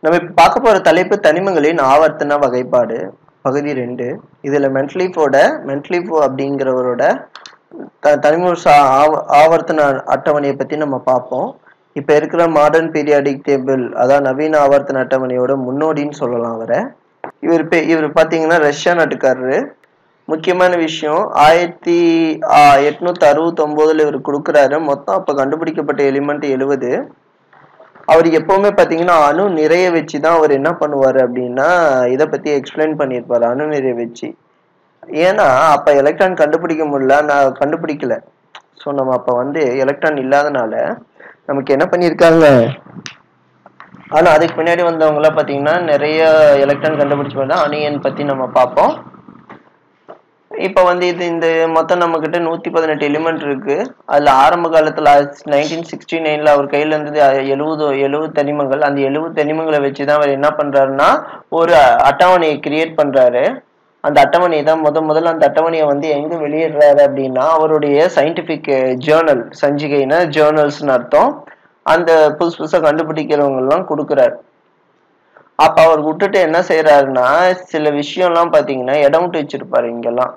நம்ம இப்ப பார்க்க போற தலைப்பு தனிமங்களின் ஆவர்த்தன வகைப்பாடு பகுதி ரெண்டு இதுல மென்ட்லீஃபோட மென்ட்லீஃபோ அப்படிங்கிறவரோட த- தனிம சா- ஆவ- ஆவர்த்தன அட்டவணையை பத்தி நம்ம பார்ப்போம் இப்ப இருக்கிற மாடர்ன் பீரியாடிக் டேபிள் அதான் நவீன ஆவர்த்தன அட்டவணையோட முன்னோடின்னு சொல்லலாம் அவரை இவர் பே இவர் பாத்தீங்கன்னா ரஷ்யா நாட்டுக்காரரு முக்கியமான விஷயம் ஆயிரத்தி எட்நூத்தி அறுபத்தி ஒன்பதுல இவர் கொடுக்குறாரு மொத்தம் அப்ப கண்டுபிடிக்கப்பட்ட எலிமெண்ட் எழுவது அவர் எப்பவுமே பாத்தீங்கன்னா அணு நிறைய வச்சு தான் அவர் என்ன பண்ணுவாரு அப்படின்னா இதை பத்தி எக்ஸ்பிளைன் பண்ணியிருப்பாரு அணு நிறைய வச்சு ஏன்னா அப்ப எலக்ட்ரான் கண்டுபிடிக்க முடியல நான் கண்டுபிடிக்கல ஸோ நம்ம அப்ப வந்து எலக்ட்ரான் இல்லாதனால நமக்கு என்ன பண்ணியிருக்காங்க ஆனா அதுக்கு பின்னாடி வந்தவங்க எல்லாம் பாத்தீங்கன்னா நிறைய எலக்ட்ரான் கண்டுபிடிச்சு தான் அணியன் பத்தி நம்ம பார்ப்போம் இப்ப வந்து இது இந்த மொத்தம் நம்ம கிட்ட நூத்தி பதினெட்டு எலிமெண்ட் இருக்கு அதுல ஆரம்ப காலத்துல நைன்டீன் சிக்ஸ்டி நைன்ல அவர் கையில இருந்தது எழுபது எழுபது தனிமங்கள் அந்த எழுபது தனிமங்களை வச்சுதான் அவர் என்ன பண்றாருன்னா ஒரு அட்டவணையை கிரியேட் பண்றாரு அந்த அட்டவணையை தான் முத முதல்ல அந்த அட்டவணையை வந்து எங்க வெளியிடுறாரு அப்படின்னா அவருடைய சயின்டிபிக் ஜேர்னல் சஞ்சிகைனா ஜேர்னல்ஸ்னு அர்த்தம் அந்த புதுசு புதுசா கண்டுபிடிக்கிறவங்க எல்லாம் கொடுக்குறாரு அப்ப அவர் விட்டுட்டு என்ன செய்யறாருன்னா சில விஷயம்லாம் பாத்தீங்கன்னா இடம் விட்டு வச்சிருப்பாரு இங்கெல்லாம்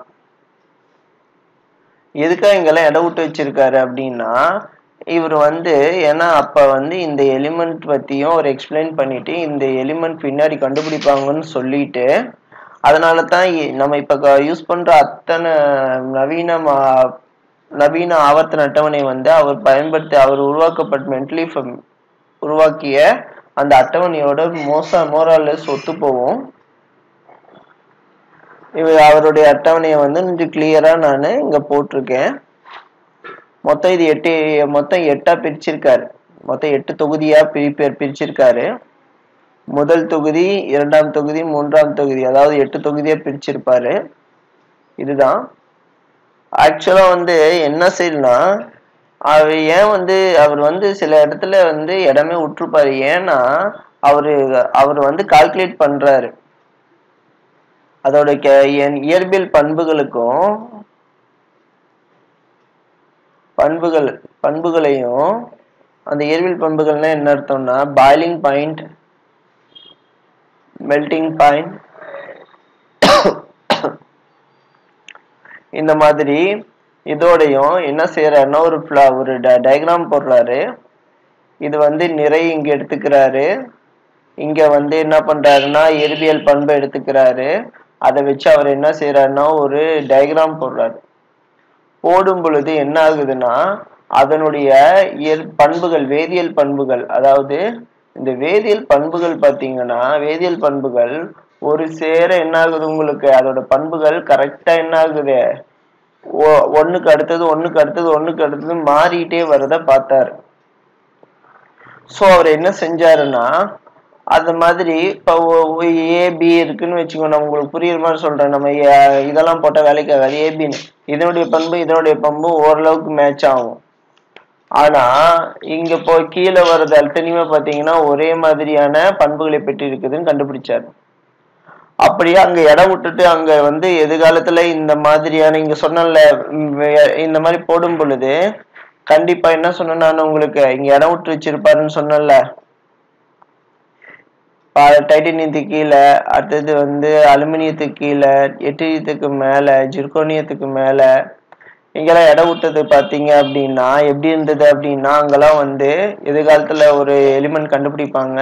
எதுக்காக இங்கெல்லாம் இடம் விட்டு வச்சிருக்காரு அப்படின்னா இவர் வந்து ஏன்னா அப்ப வந்து இந்த எலிமெண்ட் பத்தியும் ஒரு எக்ஸ்பிளைன் பண்ணிட்டு இந்த எலிமெண்ட் பின்னாடி கண்டுபிடிப்பாங்கன்னு சொல்லிட்டு அதனால தான் இ- நம்ம இப்ப யூஸ் பண்ற அத்தனை நவீன மா- நவீன ஆவர்த்தன அட்டவணை வந்து அவர் பயன்படுத்தி அவர் உருவாக்கப்பட்ட மென்டலி உருவாக்கிய அந்த அட்டவணையோட மோச மோரலஸ் ஒத்து போகும் இவர் அவருடைய அட்டவணையை வந்து கொஞ்சம் கிளியரா நான் இங்க போட்டிருக்கேன் மொத்தம் இது எட்டு மொத்தம் எட்டா பிரிச்சிருக்காரு மொத்தம் எட்டு தொகுதியா பிரி பிரி- பிரிச்சிருக்காரு முதல் தொகுதி இரண்டாம் தொகுதி மூன்றாம் தொகுதி அதாவது எட்டு தொகுதியா பிரிச்சிருப்பாரு இதுதான் ஆக்சுவலா வந்து என்ன செய்யலாம் அவர் ஏன் வந்து அவர் வந்து சில இடத்துல வந்து இடமே விட்டுருப்பாரு ஏன்னா அவரு அவர் வந்து கால்குலேட் பண்றாரு அதோட கே- என் இயற்பியல் பண்புகளுக்கும் பண்புகள் பண்புகளையும் அந்த இயற்பியல் பண்புகள்னா என்ன அர்த்தம்னா பாயிலிங் பாயிண்ட் மெல்டிங் பாயிண்ட் இந்த மாதிரி இதோடையும் என்ன செய்யறாருன்னா ஒரு fla- ஒரு டயக்ராம் போடுறாரு இது வந்து நிறை இங்க எடுத்துக்கிறாரு இங்க வந்து என்ன பண்றாருன்னா இயற்பியல் பண்பை எடுத்துக்கிறாரு அதை வச்சு அவர் என்ன செய்யறாருன்னா ஒரு டயக்ராம் போடுறாரு போடும் பொழுது என்ன ஆகுதுன்னா அதனுடைய இயற் பண்புகள் வேதியியல் பண்புகள் அதாவது இந்த வேதியியல் பண்புகள் பார்த்தீங்கன்னா வேதியியல் பண்புகள் ஒரு சேர என்ன ஆகுது உங்களுக்கு அதோட பண்புகள் கரெக்டா என்ன ஆகுது ஒ- ஒண்ணுக்கு அடுத்தது ஒண்ணுக்கு அடுத்தது ஒண்ணுக்கு அடுத்தது மாறிட்டே வரத பார்த்தாரு சோ அவர் என்ன செஞ்சாருன்னா அந்த மாதிரி இப்போ ஏ பி இருக்குன்னு வச்சுக்கோ நான் உங்களுக்கு புரியுற மாதிரி சொல்றேன் நம்ம ஏ- இதெல்லாம் போட்ட வேலைக்கு ஆகாது ஏபின்னு இதனுடைய பண்பு இதனுடைய பண்பு ஓரளவுக்கு மேட்ச் ஆகும் ஆனா இங்க இப்போ கீழே வர்றது அத்தனையுமே பாத்தீங்கன்னா ஒரே மாதிரியான பண்புகளை பெற்று இருக்குதுன்னு கண்டுபிடிச்சாரு அப்படியே அங்க இடம் விட்டுட்டு அங்க வந்து எதிர்காலத்துல இந்த மாதிரியான இங்க சொன்னல இந்த மாதிரி போடும் பொழுது கண்டிப்பா என்ன சொன்னேன் நான் உங்களுக்கு இங்க இடம் விட்டு வச்சிருப்பாருன்னு சொன்னேன்ல பா- டைட்டானியத்துக்கு கீழே அடுத்தது வந்து அலுமினியத்துக்கு கீழே எட்டிரியத்துக்கு மேல ஜிர்கோனியத்துக்கு மேல இங்கெல்லாம் இடம் விட்டது பாத்தீங்க அப்படின்னா எப்படி இருந்தது அப்படின்னா அங்கெல்லாம் வந்து எதிர்காலத்துல ஒரு எலிமெண்ட் கண்டுபிடிப்பாங்க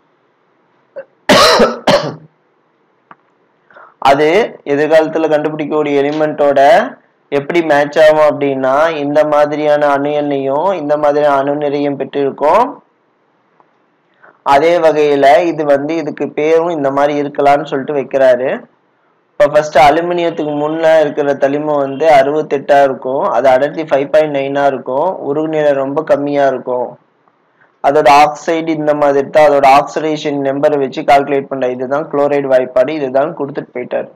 அது எதிர்காலத்துல கண்டுபிடிக்கக்கூடிய எலிமெண்ட்டோட எப்படி மேட்ச் ஆகும் அப்படின்னா இந்த மாதிரியான அணு எண்ணையும் இந்த மாதிரியான அணு நிறையும் பெற்றிருக்கும் அதே வகையில இது வந்து இதுக்கு பேரும் இந்த மாதிரி இருக்கலாம்னு சொல்லிட்டு வைக்கிறாரு இப்போ ஃபர்ஸ்ட் அலுமினியத்துக்கு முன்ன இருக்கிற தனிமம் வந்து அறுபத்தெட்டா இருக்கும் அது அடர்த்தி ஃபைவ் பாயிண்ட் நைனா இருக்கும் உருகுநிலை ரொம்ப கம்மியா இருக்கும் அதோட ஆக்சைடு இந்த மாதிரி தான் அதோட ஆக்சிடேஷன் நம்பரை வச்சு கால்குலேட் பண்ற இதுதான் குளோரைடு வாய்ப்பாடு இதுதான் கொடுத்துட்டு போயிட்டாரு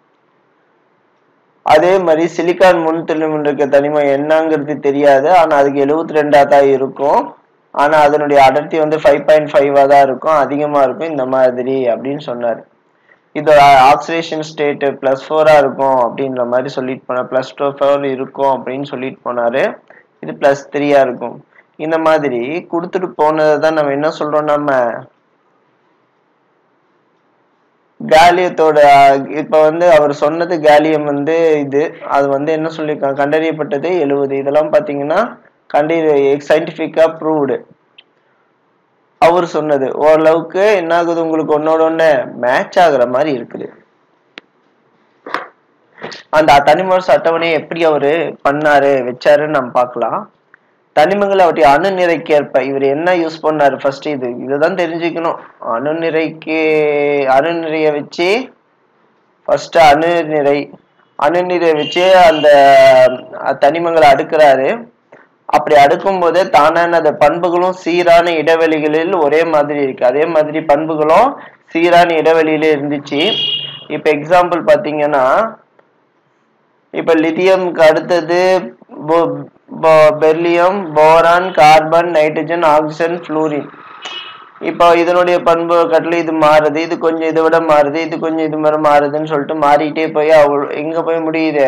அதே மாதிரி சிலிக்கான் முன் தனிமம் இருக்க தனிமம் என்னங்கிறது தெரியாது ஆனா அதுக்கு எழுபத்தி ரெண்டா தான் இருக்கும் ஆனா அதனுடைய அடர்த்தி வந்து ஃபைவ் பாயிண்ட் ஃபைவா தான் இருக்கும் அதிகமா இருக்கும் இந்த மாதிரி அப்படின்னு சொன்னாரு இதோட ஆக்சிடேஷன் ஸ்டேட் பிளஸ் ஃபோரா இருக்கும் அப்படின்ற மாதிரி சொல்லிட்டு போனார் பிளஸ் டூ ஃபோர் இருக்கும் அப்படின்னு சொல்லிட்டு போனாரு இது பிளஸ் த்ரீயா இருக்கும் இந்த மாதிரி கொடுத்துட்டு போனதை தான் நம்ம என்ன சொல்றோம் நம்ம கேலியத்தோட இப்ப வந்து அவர் சொன்னது கேலியம் வந்து இது அது வந்து என்ன சொல்லியிருக்காங்க கண்டறியப்பட்டது எழுவது இதெல்லாம் பாத்தீங்கன்னா கண்டி சயின்டிபிக்கா ப்ரூவ்டு அவர் சொன்னது ஓரளவுக்கு என்ன ஆகுது உங்களுக்கு ஒன்னோட ஒண்ணு மேட்ச் ஆகுற மாதிரி இருக்குது அந்த தனிமரசு அட்டவணையை எப்படி அவரு பண்ணாரு வச்சாருன்னு நம்ம பார்க்கலாம் தனிமங்கள் அவற்றை அணு நிறைக்கு ஏற்ப இவர் என்ன யூஸ் பண்ணாரு ஃபர்ஸ்ட் இது இதுதான் தெரிஞ்சுக்கணும் அணு நிறைக்கு அணு நிறைய வச்சு ஃபர்ஸ்ட் அணு நிறை அணு நிறை வச்சு அந்த அஹ், தனிமங்களை அடுக்குறாரு அப்படி அடுக்கும் போது தானான அந்த பண்புகளும் சீரான இடைவெளிகளில் ஒரே மாதிரி இருக்கு அதே மாதிரி பண்புகளும் சீரான இடைவெளியில இருந்துச்சு இப்ப எக்ஸாம்பிள் பாத்தீங்கன்னா இப்ப லித்தியம்க்கு அடுத்தது பொ- பொ- beryllium boron carbon nitrogen oxygen fluorine இப்போ இதனுடைய பண்பு கட்டில இது மாறுது இது கொஞ்சம் இதை விட மாறுது இது கொஞ்சம் இது மாதிரி மாறுதுன்னு சொல்லிட்டு மாறிட்டே போய் அவள் எங்க போய் முடியுது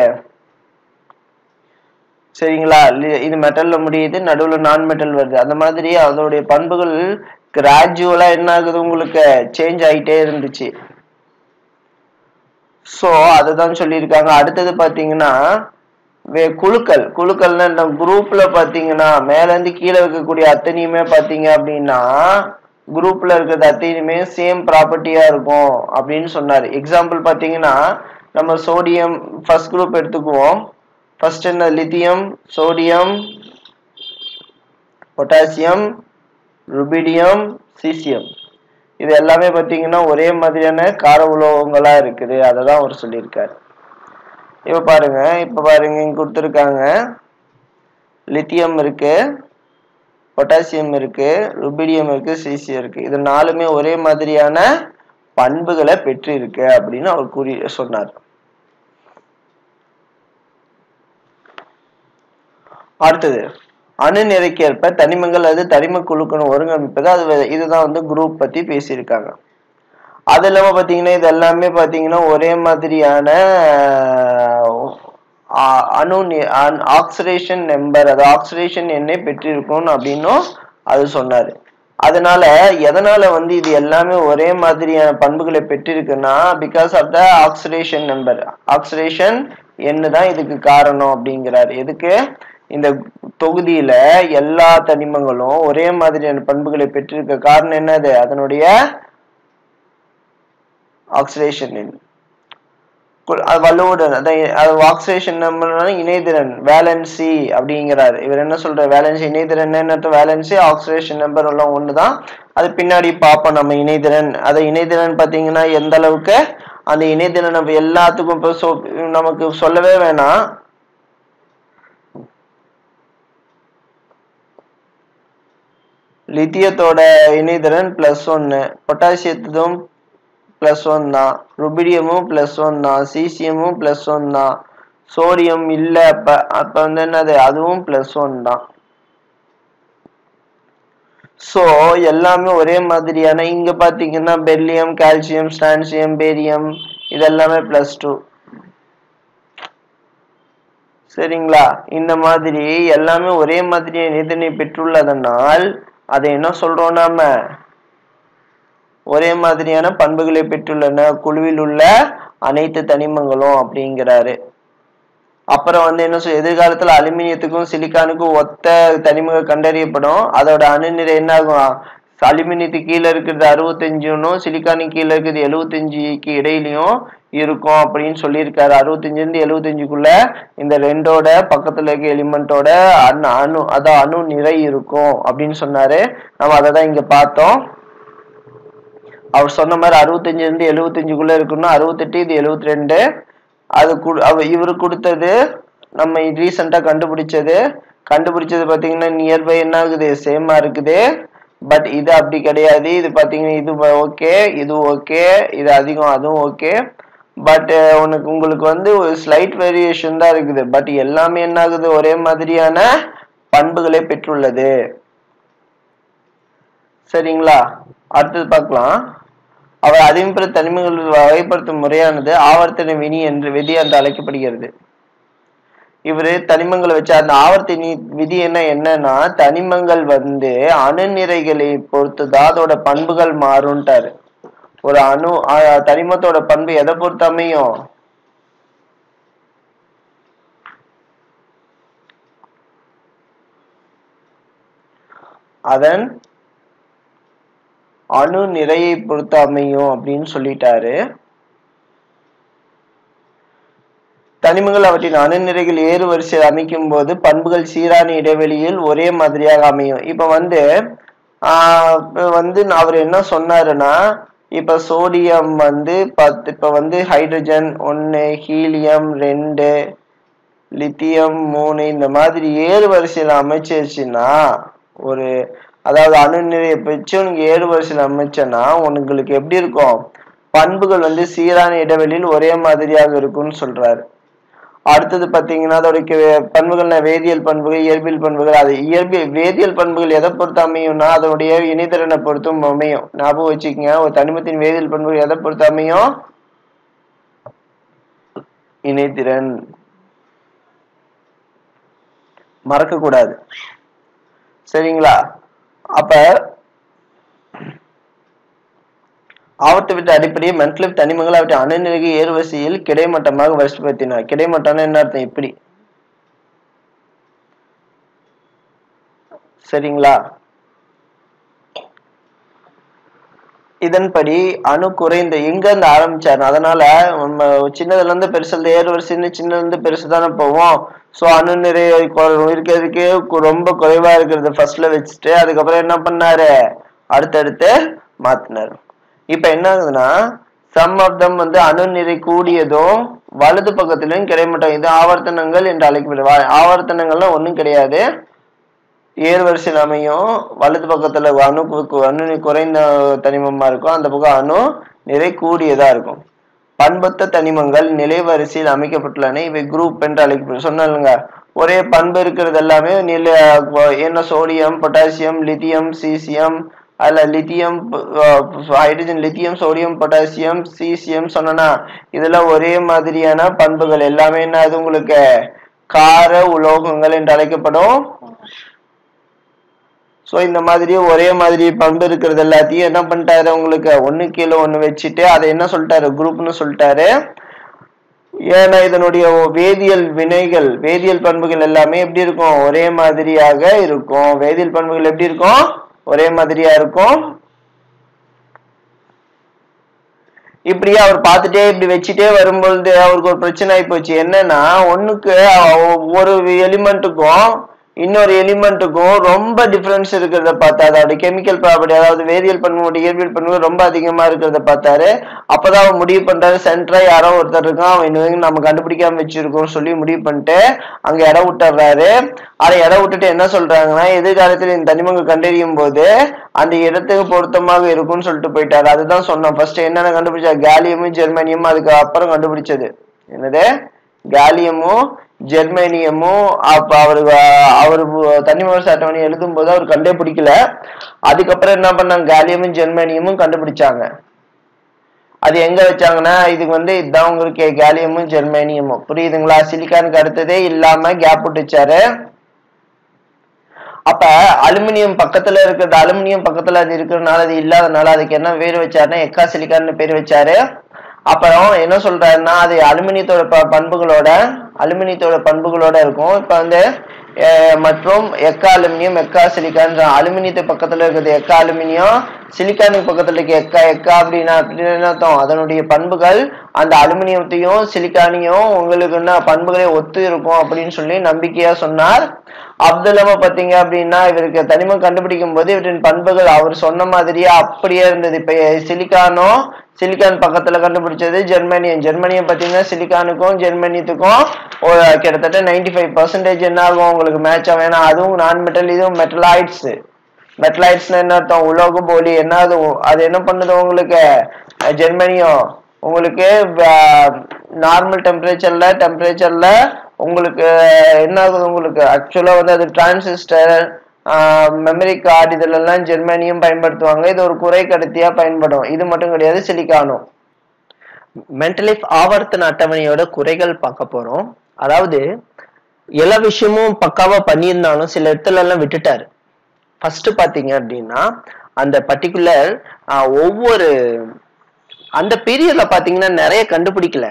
சரிங்களா லி- இது மெட்டல்ல முடியுது நடுவுல நான் மெட்டல் வருது அந்த மாதிரி அதோடைய பண்புகள் கிராஜுவலா என்ன ஆகுது உங்களுக்கு சேஞ்ச் ஆயிட்டே இருந்துச்சு சோ அதுதான் சொல்லியிருக்காங்க அடுத்தது பாத்தீங்கன்னா வே- குழுக்கள் குழுக்கள்னா இந்த குரூப்ல பாத்தீங்கன்னா மேல இருந்து கீழே இருக்கக்கூடிய அத்தனையுமே பாத்தீங்க அப்படின்னா குரூப்ல இருக்கிறது அத்தனையுமே சேம் ப்ராப்பர்ட்டியா இருக்கும் அப்படின்னு சொன்னாரு எக்ஸாம்பிள் பாத்தீங்கன்னா நம்ம சோடியம் ஃபர்ஸ்ட் குரூப் எடுத்துக்குவோம் ஃபர்ஸ்ட் என்ன lithium sodium potassium rubidium caesium இது எல்லாமே பாத்தீங்கன்னா ஒரே மாதிரியான கார உலோகங்களா இருக்குது அதை தான் அவர் சொல்லியிருக்காரு இப்ப பாருங்க இப்ப பாருங்க இங்க கொடுத்துருக்காங்க லித்தியம் இருக்கு பொட்டாசியம் இருக்கு ருபிடியம் இருக்கு சீசியம் இருக்கு இது நாலுமே ஒரே மாதிரியான பண்புகளை பெற்று இருக்கு அப்படின்னு அவர் கூறி சொன்னார் அடுத்தது அணு நிறைக்கேற்ப தனிமங்கள் அது தனிம குழுக்கள் ஒருங்கமைப்பது அது வே- இதுதான் வந்து குரூப் பத்தி பேசியிருக்காங்க அது இல்லாம பாத்தீங்கன்னா இது எல்லாமே பாத்தீங்கன்னா ஒரே மாதிரியான ஆஹ், அணு ஆக்சிடேஷன் நம்பர் அது ஆக்சிடேஷன் எண்ணை பெற்றிருக்கும் அப்படின்னும் அது சொன்னாரு அதனால எதனால வந்து இது எல்லாமே ஒரே மாதிரியான பண்புகளை பெற்றிருக்குன்னா because of the oxidation number oxidation எண்ணு தான் இதுக்கு காரணம் அப்படிங்கிறாரு எதுக்கு இந்த தொகுதியில எல்லா தனிமங்களும் ஒரே மாதிரியான பண்புகளை பெற்றிருக்க காரணம் என்னது அதனுடைய ஆக்சிடேஷன் எண் கு- அது வலுவுடன் அதான் அது ஆக்சிடேஷன் நம்பர்னா இணைதிறன் வேலன்சி அப்படிங்கிறாரு இவர் என்ன சொல்ற வேலன்சி இணைதிறன் என்ன வேலன்சி ஆக்சிடேஷன் நம்பர் எல்லாம் ஒண்ணுதான் அது பின்னாடி பார்ப்போம் நம்ம இணைதிறன் அதை இணைதிறன் பாத்தீங்கன்னா எந்த அளவுக்கு அந்த இணைதிறன் நம்ம எல்லாத்துக்கும் இப்போ சொ நமக்கு சொல்லவே வேணாம் லித்தியத்தோட இணைதிறன் பிளஸ் ஒன்னு பொட்டாசியத்ததும் பிளஸ் ஒன் தான் ருபிடியமும் பிளஸ் ஒன் தான் சீசியமும் பிளஸ் ஒன் தான் சோடியம் இல்ல அப்ப அப்ப வந்து என்னது அதுவும் பிளஸ் ஒன் தான் சோ எல்லாமே ஒரே மாதிரியான இங்க பாத்தீங்கன்னா பெர்லியம் கால்சியம் ஸ்டான்சியம் பேரியம் இதெல்லாமே பிளஸ் டூ சரிங்களா இந்த மாதிரி எல்லாமே ஒரே மாதிரியான இதனை பெற்றுள்ளதனால் அதை என்ன சொல்றோம் நாம ஒரே மாதிரியான பண்புகளை பெற்றுள்ளன குழுவில் உள்ள அனைத்து தனிமங்களும் அப்படிங்கிறாரு அப்புறம் வந்து என்ன சொல் எதிர்காலத்துல அலுமினியத்துக்கும் சிலிக்கானுக்கும் ஒத்த தனிமங்கள் கண்டறியப்படும் அதோட அணுநிறை என்ன ஆகும் அலுமினியத்துக்கு கீழே இருக்கிறது அறுபத்தஞ்சுன்னும் சிலிக்கானுக்கு கீழே இருக்கிறது எழுபத்தஞ்சுக்கு இடையிலையும் இருக்கும் அப்படின்னு சொல்லியிருக்காரு அறுபத்தஞ்சுல இருந்து எழுபத்தஞ்சுக்குள்ள இந்த ரெண்டோட பக்கத்துல இருக்க எலிமெண்டோட அணு அணு அதான் அணு நிறை இருக்கும் அப்படின்னு சொன்னாரு நம்ம அதை தான் இங்க பார்த்தோம் அவர் சொன்ன மாதிரி அறுபத்தஞ்சுல இருந்து எழுபத்தஞ்சுக்குள்ள இருக்குன்னா அறுபத்தெட்டு இது எழுபத்தி ரெண்டு அது கு- அவ இவரு கொடுத்தது நம்ம ரீசெண்டா கண்டுபிடிச்சது கண்டுபிடிச்சது பாத்தீங்கன்னா நியர்பை என்ன ஆகுது சேமா இருக்குது பட் இது அப்படி கிடையாது இது பாத்தீங்கன்னா இது ஓகே இது ஓகே இது அதிகம் அதுவும் ஓகே பட் உனக்கு உங்களுக்கு வந்து ஒரு ஸ்லைட் வேரியேஷன் தான் இருக்குது பட் எல்லாமே என்ன ஆகுது ஒரே மாதிரியான பண்புகளை பெற்றுள்ளது சரிங்களா அடுத்தது பார்க்கலாம் அவர் அதிகம்பெற தனிமங்கள் வகைப்படுத்தும் முறையானது ஆவர்த்தன விதி என்று விதி என்று அழைக்கப்படுகிறது இவரு தனிமங்களை வச்சு அந்த ஆவர்த்தனி விதி என்ன என்னன்னா தனிமங்கள் வந்து அணுநிறைகளை பொறுத்து தான் அதோட பண்புகள் மாறும்ட்டாரு ஒரு அணு அஹ், தனிமத்தோட பண்பு எதை பொறுத்து அமையும் அதன் அணு நிறையை பொறுத்து அமையும் அப்படின்னு சொல்லிட்டாரு தனிமங்கள் அவற்றின் அணுநிறைகள் ஏறு வரிசையில் அமைக்கும் போது பண்புகள் சீரான இடைவெளியில் ஒரே மாதிரியாக அமையும் இப்ப வந்து ஆஹ் இப்ப வந்து அவர் என்ன சொன்னாருன்னா இப்ப சோடியம் வந்து பத்து இப்ப வந்து ஹைட்ரஜன் ஒன்னு ஹீலியம் ரெண்டு லித்தியம் மூணு இந்த மாதிரி ஏறு வரிசையில் அமைச்சிருச்சுன்னா ஒரு அதாவது அணு நிறைய வச்சு உனக்கு ஏறு வரிசையில் அமைச்சேன்னா உங்களுக்கு எப்படி இருக்கும் பண்புகள் வந்து சீரான இடைவெளியில் ஒரே மாதிரியாக இருக்கும்னு சொல்றாரு அடுத்தது பாத்தீங்கன்னா அதோட கே- பண்புகள்னா வேதியியல் பண்புகள் இயற்பியல் பண்புகள் அது இயற்பியல் வேதியியல் பண்புகள் எதை பொறுத்து அமையும்னா அதனுடைய இணைதிறனை பொறுத்தும் அமையும் ஞாபகம் வச்சுக்கோங்க ஒரு தனிமத்தின் வேதியியல் பண்புகள் எதை பொறுத்து அமையும் இணைதிறன் மறக்க கூடாது சரிங்களா அப்ப ஆவர்த்த விட்ட அடிப்படையில் மென்ட்லிப் தனிமங்கள் அவற்றை அணுநிலைக்கு ஏறுவரிசையில் கிடைமட்டமாக வரிசைப்படுத்தினார் கிடைமட்டம்னா என்ன அர்த்தம் இப்படி சரிங்களா இதன்படி அணு குறைந்த எங்க இருந்து ஆரம்பிச்சாரு அதனால நம்ம சின்னதுல இருந்து பெருசுல ஏறு வரிசைன்னு சின்னதுல இருந்து பெருசு தானே போவோம் சோ அணு நிறைய கொ- இருக்கிறதுக்கு கு- ரொம்ப குறைவா இருக்கிறது ஃபர்ஸ்ட்ல வச்சுட்டு அதுக்கப்புறம் என்ன பண்ணாரு அடுத்தடுத்து மாத்தினாரு இப்ப என்ன ஆகுதுன்னா சம் ஆஃப் தம் வந்து அணு நிறை கூடியதும் வலது பக்கத்திலும் கிடைமட்டம் இது ஆவர்த்தனங்கள் என்று அழைக்கப்படுது வா- ஆவர்த்தனங்கள்லாம் ஒண்ணும் கிடையாது ஏறு வரிசையில் அமையும் வலது பக்கத்துல அணு கு- அணு நி- குறைந்த தனிமமா இருக்கும் அந்த பக்கம் அணு நிறை கூடியதா இருக்கும் பண்பொத்த தனிமங்கள் நிலை வரிசையில் அமைக்கப்பட்டுள்ளன இவை குரூப் என்று அழைக்கப்படும் சொன்னாலுங்க ஒரே பண்பு இருக்கிறது எல்லாமே நில என்ன சோடியம் பொட்டாசியம் லித்தியம் சீசியம் அதுல lithium hydrogen lithium sodium potassium caesium சொன்னனா இதெல்லாம் ஒரே மாதிரியான பண்புகள் எல்லாமே என்ன அது உங்களுக்கு கார உலோகங்கள் என்று அழைக்கப்படும் சோ இந்த மாதிரி ஒரே மாதிரி பண்பு இருக்கிறது எல்லாத்தையும் என்ன பண்ணிட்டாரு உங்களுக்கு ஒண்ணு கீழே ஒண்ணு வச்சுட்டு அதை என்ன சொல்லிட்டாரு குரூப்னு சொல்லிட்டாரு ஏன்னா இதனுடைய வேதியியல் வினைகள் வேதியியல் பண்புகள் எல்லாமே எப்படி இருக்கும் ஒரே மாதிரியாக இருக்கும் வேதியியல் பண்புகள் எப்படி இருக்கும் ஒரே மாதிரியா இருக்கும் இப்படியே அவர் பார்த்துட்டே இப்படி வச்சுட்டே வரும்பொழுது அவருக்கு ஒரு பிரச்சனை ஆகி போச்சு என்னன்னா ஒண்ணுக்கு அஹ், ஒரு எலிமெண்ட்டுக்கும் இன்னொரு எலிமெண்ட்டுக்கும் ரொம்ப டிஃபரன்ஸ் இருக்கிறத பார்த்தா அதோட கெமிக்கல் ப்ராப்பர்ட்டி அதாவது வேதியியல் பண்பு இயற்பியல் பண்பு ரொம்ப அதிகமா இருக்கிறத பார்த்தாரு அப்பதான் அவர் முடிவு பண்றாரு சென்டரா யாரோ ஒருத்தர் இருக்கான் அவன் இன்னும் நம்ம கண்டுபிடிக்காம வச்சிருக்கோம் சொல்லி முடிவு பண்ணிட்டு அங்க இடம் விட்டுறாரு அதை இடம் விட்டுட்டு என்ன சொல்றாங்கன்னா எதிர்காலத்தில் இந்த தனிமங்கள் கண்டறியும் போது அந்த இடத்துக்கு பொருத்தமாக இருக்கும்னு சொல்லிட்டு போயிட்டாரு அதுதான் சொன்னோம் ஃபர்ஸ்ட் என்னென்ன கண்டுபிடிச்சா கேலியமும் ஜெர்மனியமும் அதுக்கு அப்புறம் கண்டுபிடிச்சது என்னது கேலியமும் ஜெர்மேனியமும் அப்ப அவரு அவர் தனிமவர் அட்டவணை எழுதும் போது அவர் கண்டே பிடிக்கல அதுக்கப்புறம் என்ன பண்ணாங்க கேலியமும் ஜெர்மேனியமும் கண்டுபிடிச்சாங்க அது எங்க வச்சாங்கன்னா இதுக்கு வந்து இதுதான் உங்களுக்கு கேலியமும் ஜெர்மேனியமும் புரியுதுங்களா சிலிக்கானுக்கு அடுத்ததே இல்லாம கேப் விட்டுச்சாரு அப்ப அலுமினியம் பக்கத்துல இருக்கிறது அலுமினியம் பக்கத்துல அது இருக்கிறதுனால அது இல்லாதனால அதுக்கு என்ன பேர் வச்சாருன்னா எக்கா சிலிக்கான்னு பேர் வச்சாரு அப்புறம் என்ன சொல்றாருன்னா அது அலுமினியத்தோட ப- பண்புகளோட அலுமினியத்தோட பண்புகளோட இருக்கும் இப்ப வந்து அஹ், மற்றும் எக்கா அலுமினியம் எக்கா சிலிக்கான் அலுமினியத்து பக்கத்துல இருக்கிறது எக்கா அலுமினியம் சிலிக்கானுக்கு பக்கத்துல இருக்க எக்கா எக்கா அப்படின்னா அப்படின்னு என்ன அர்த்தம் அதனுடைய பண்புகள் அந்த அலுமினியத்தையும் சிலிக்கானையும் உங்களுக்கு என்ன பண்புகளே ஒத்து இருக்கும் அப்படின்னு சொல்லி நம்பிக்கையா சொன்னார் அப்துல்லாம பாத்தீங்க அப்படின்னா இவருக்கு தனிமம் கண்டுபிடிக்கும் போது இவற்றின் பண்புகள் அவர் சொன்ன மாதிரியே அப்படியே இருந்தது இப்ப சிலிக்கானோ சிலிக்கான் பக்கத்துல கண்டுபிடிச்சது ஜெர்மனியம் ஜெர்மனியம் பாத்தீங்கன்னா சிலிக்கானுக்கும் ஜெர்மனியத்துக்கும் ஒரு கிட்டத்தட்ட 95% ஃபைவ் பர்சன்டேஜ் என்ன ஆகும் உங்களுக்கு மேட்ச் ஆகும் ஏன்னா அதுவும் நான் மெட்டல் இதுவும் மெட்டலாய்ட்ஸ் மெட்டலாய்ட்ஸ்னா என்ன அர்த்தம் உலோக போலி என்ன அது அது என்ன பண்ணுது உங்களுக்கு அஹ் ஜெர்மனியம் உங்களுக்கு நார்மல் டெம்பரேச்சர்ல டெம்பரேச்சர்ல உங்களுக்கு என்ன ஆகுது உங்களுக்கு ஆக்சுவலா வந்து அது டிரான்சிஸ்டர் மெமரி கார்டு இதுல எல்லாம் ஜெர்மனியம் பயன்படுத்துவாங்க இது ஒரு குறை கடத்தியா பயன்படும் இது மட்டும் கிடையாது சிலிக்கானும் மென்டலிஃப் ஆவர்த்தன அட்டவணையோட குறைகள் பார்க்க போறோம் அதாவது எல்லா விஷயமும் பக்காவா பண்ணியிருந்தாலும் சில இடத்துல எல்லாம் விட்டுட்டாரு ஃபர்ஸ்ட் பாத்தீங்க அப்படின்னா அந்த பர்டிகுலர் ஒவ்வொரு அந்த பீரியட்ல பாத்தீங்கன்னா நிறைய கண்டுபிடிக்கல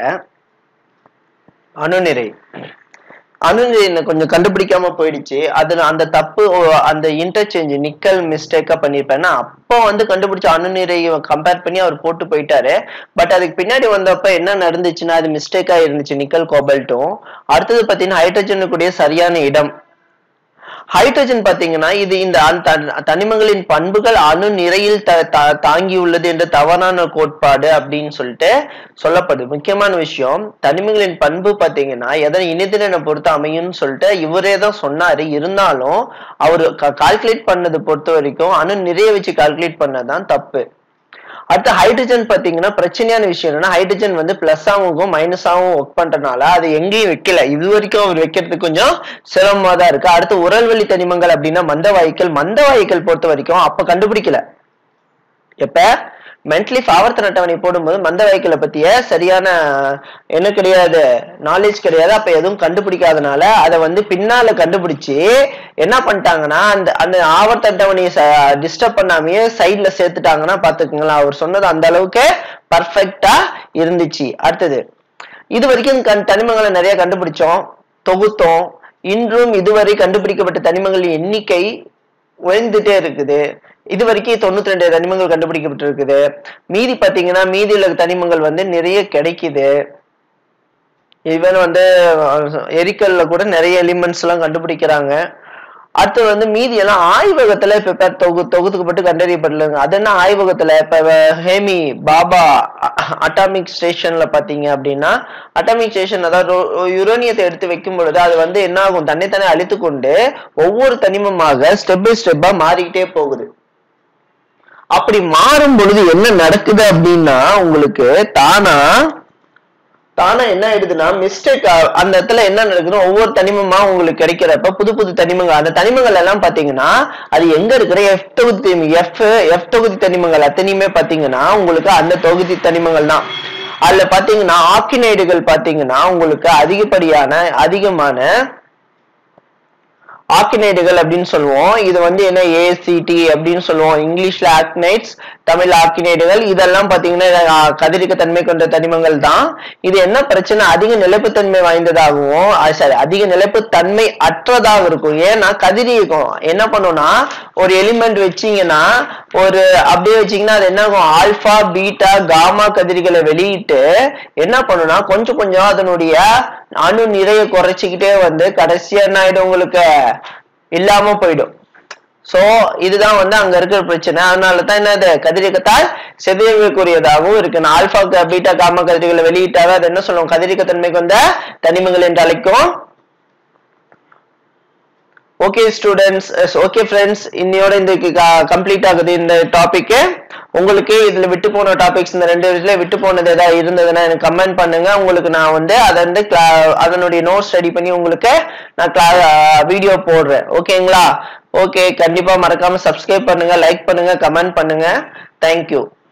அணுநிறை அணுநிறை கொஞ்சம் கண்டுபிடிக்காம போயிடுச்சு அதுல அந்த தப்பு ஓ, அந்த இன்டர்சேஞ்ச் நிக்கல் மிஸ்டேக்கா பண்ணிருப்பேன்னா அப்போ வந்து கண்டுபிடிச்ச அணுநிறை கம்பேர் பண்ணி அவர் போட்டு போயிட்டாரு பட் அதுக்கு பின்னாடி வந்தப்ப என்ன நடந்துச்சுன்னா அது மிஸ்டேக்கா இருந்துச்சு நிக்கல் கோபல்ட்டும் அடுத்தது பாத்தீங்கன்னா ஹைட்ரஜனுக்குடைய சரியான இடம் ஹைட்ரஜன் பாத்தீங்கன்னா இது இந்த அந்த தனிமங்களின் பண்புகள் அணு நிறையில் த தா- தாங்கியுள்ளது என்ற தவறான கோட்பாடு அப்படின்னு சொல்லிட்டு சொல்லப்படுது முக்கியமான விஷயம் தனிமங்களின் பண்பு பாத்தீங்கன்னா எதனை இனிதிரனை பொறுத்து அமையும்னு சொல்லிட்டு இவரே தான் சொன்னாரு இருந்தாலும் அவர் கால்குலேட் பண்ணது பொறுத்த வரைக்கும் அணு நிறைய வச்சு கால்குலேட் பண்ணதான் தப்பு அடுத்து ஹைட்ரஜன் பாத்தீங்கன்னா பிரச்சனையான விஷயம் என்னன்னா ஹைட்ரஜன் வந்து பிளஸ்ஸாவும் மைனஸாவும் ஒர்க் பண்றதுனால அது எங்கேயும் வைக்கல இது வரைக்கும் அவர் வைக்கிறதுக்கு கொஞ்சம் சிரமமா தான் இருக்கு அடுத்து உரல்வெளி தனிமங்கள் அப்படின்னா மந்த வாயுக்கள் மந்த வாயுக்கள் பொறுத்த வரைக்கும் அப்ப கண்டுபிடிக்கல எப்ப மென்டலி ஆவர்த்தன அட்டவணை போடும்போது மந்த வாயுக்களை பத்திய சரியான என்ன கிடையாது நாலேஜ் கிடையாது அப்ப எதுவும் கண்டுபிடிக்காதனால அதை வந்து பின்னால கண்டுபிடிச்சு என்ன பண்ணிட்டாங்கன்னா அந்த அந்த ஆவர்த்த அட்டவணையை டிஸ்டர்ப் பண்ணாமயே சைட்ல சேர்த்துட்டாங்கன்னா பாத்துக்கங்களேன் அவர் சொன்னது அந்த அளவுக்கு பர்ஃபெக்டா இருந்துச்சு அடுத்தது இது வரைக்கும் கண் தனிமங்களை நிறைய கண்டுபிடிச்சோம் தொகுத்தோம் இன்றும் இதுவரை கண்டுபிடிக்கப்பட்ட தனிமங்களின் எண்ணிக்கை உயர்ந்துட்டே இருக்குது இது வரைக்கும் தொண்ணூத்தி ரெண்டு தனிமங்கள் கண்டுபிடிக்கப்பட்டு இருக்குது மீதி பாத்தீங்கன்னா மீதி உள்ள தனிமங்கள் வந்து நிறைய கிடைக்குது ஈவன் வந்து எரிக்கல்ல கூட நிறைய எலிமெண்ட்ஸ் எல்லாம் கண்டுபிடிக்கிறாங்க அடுத்து வந்து மீதி எல்லாம் ஆய்வகத்துல இப்ப இப்ப தொகு தொகுத்துக்கப்பட்டு கண்டறியப்படலங்க அது என்ன ஆய்வகத்துல இப்ப வ- ஹேமி பாபா அட்டாமிக் ஸ்டேஷன்ல பாத்தீங்க அப்படின்னா அட்டாமிக் ஸ்டேஷன் அதாவது யுரேனியத்தை எடுத்து வைக்கும் பொழுது அது வந்து என்ன ஆகும் தன்னைத்தானே அழித்து கொண்டு ஒவ்வொரு தனிமமாக ஸ்டெப் பை ஸ்டெப்பா மாறிக்கிட்டே போகுது அப்படி மாறும் பொழுது என்ன நடக்குது அப்படின்னா உங்களுக்கு தானா தானா என்ன ஆயிடுதுன்னா மிஸ்டேக் அந்த இடத்துல என்ன நடக்குதுன்னா ஒவ்வொரு தனிமமா உங்களுக்கு கிடைக்கிறப்ப புது புது தனிமங்கள் அந்த தனிமங்கள் எல்லாம் பாத்தீங்கன்னா அது எங்க இருக்கிற எஃப் தொகுதி எஃப் எஃப் தொகுதி தனிமங்கள் அத்தனையுமே பாத்தீங்கன்னா உங்களுக்கு அந்த தொகுதி தனிமங்கள் தான் அதுல பாத்தீங்கன்னா ஆக்கினைடுகள் பாத்தீங்கன்னா உங்களுக்கு அதிகப்படியான அதிகமான ஆக்கினைடுகள் அப்படின்னு சொல்லுவோம் இது வந்து என்ன ஏசிடி அப்படின்னு சொல்லுவோம் இங்கிலீஷ்ல ஆக்னைட்ஸ் தமிழ் ஆக்கினைடுகள் இதெல்லாம் பாத்தீங்கன்னா அஹ், கதிரியக்க தன்மை கொண்ட தனிமங்கள் தான் இது என்ன பிரச்சனை அதிக நிலைப்புத்தன்மை வாய்ந்ததாகவும் சாரி அதிக நிலைப்புத்தன்மை அற்றதாக இருக்கும் ஏன்னா கதிரியக்கம் என்ன பண்ணும்னா ஒரு எலிமெண்ட் வச்சீங்கன்னா ஒரு அப்படியே வச்சீங்கன்னா அது என்ன ஆகும் ஆல்பா பீட்டா காமா கதிர்களை வெளியிட்டு என்ன பண்ணும்னா கொஞ்சம் கொஞ்சம் அதனுடைய அணு நிறைய குறைச்சிக்கிட்டே வந்து கடைசியா என்ன ஆயிடும் உங்களுக்கு இல்லாம போயிடும் சோ இதுதான் வந்து அங்க இருக்கிற பிரச்சனை அதனால தான் என்னது கதிரியக்கத்தால் செதியக்கூடியதாகவும் இருக்கு நான் ஆல்பா க- பீட்டா காமா கதிர்களை வெளியிட்டாவே அது என்ன சொல்லுவோம் கதிரியக்கத்தன்மை கொண்ட தனிமங்கள் என்று அழைக்கும் ஓகே ஸ்டூடெண்ட்ஸ் ஓகே ஃப்ரெண்ட்ஸ் இன்னையோட இந்த கம்ப்ளீட் ஆகுது இந்த டாபிக் உங்களுக்கு இதுல விட்டு போன டாபிக்ஸ் இந்த ரெண்டு இதுல விட்டு போனது ஏதாவது இருந்ததுன்னா எனக்கு கமெண்ட் பண்ணுங்க உங்களுக்கு நான் வந்து அதை வந்து cla- அதனுடைய நோட்ஸ் ரெடி பண்ணி உங்களுக்கு நான் வீடியோ போடுறேன் ஓகேங்களா ஓகே கண்டிப்பா மறக்காம சப்ஸ்கிரைப் பண்ணுங்க லைக் பண்ணுங்க கமெண்ட் பண்ணுங்க தேங்க்யூ